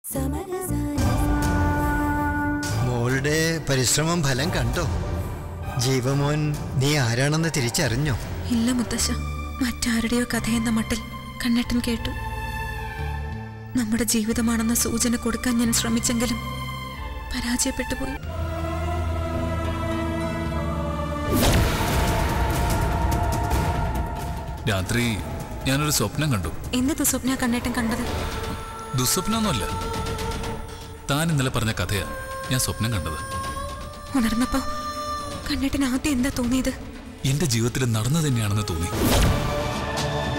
മോളുടെ പരിശ്രമം ഫലം കണ്ടോ ജീവമോൻ നീ ആരാണെന്ന് തിരിച്ചറിഞ്ഞോ ഇല്ല മുത്തശ്ശ മറ്റാരുടെയോ കഥയെന്ന മട്ടിൽ കണ്ണേട്ടൻ കേട്ടു നമ്മുടെ ജീവിതമാണെന്ന സൂചന കൊടുക്കാൻ ഞാൻ ശ്രമിച്ചെങ്കിലും പരാജയപ്പെട്ടു പോയി രാത്രി ഞാനൊരു സ്വപ്നം കണ്ടു എന്ത് സ്വപ്ന കണ്ണേട്ടൻ കണ്ടത് ദുസ്വപ്നമൊന്നുമല്ല താൻ ഇന്നലെ പറഞ്ഞ കഥയാ ഞാൻ സ്വപ്നം കണ്ടത് ഉണർന്നപ്പോ കണ്ണേട്ടൻ ആദ്യം എന്താ തോന്നിയത് എന്റെ ജീവിതത്തിൽ നടന്നു തന്നെയാണെന്ന് തോന്നി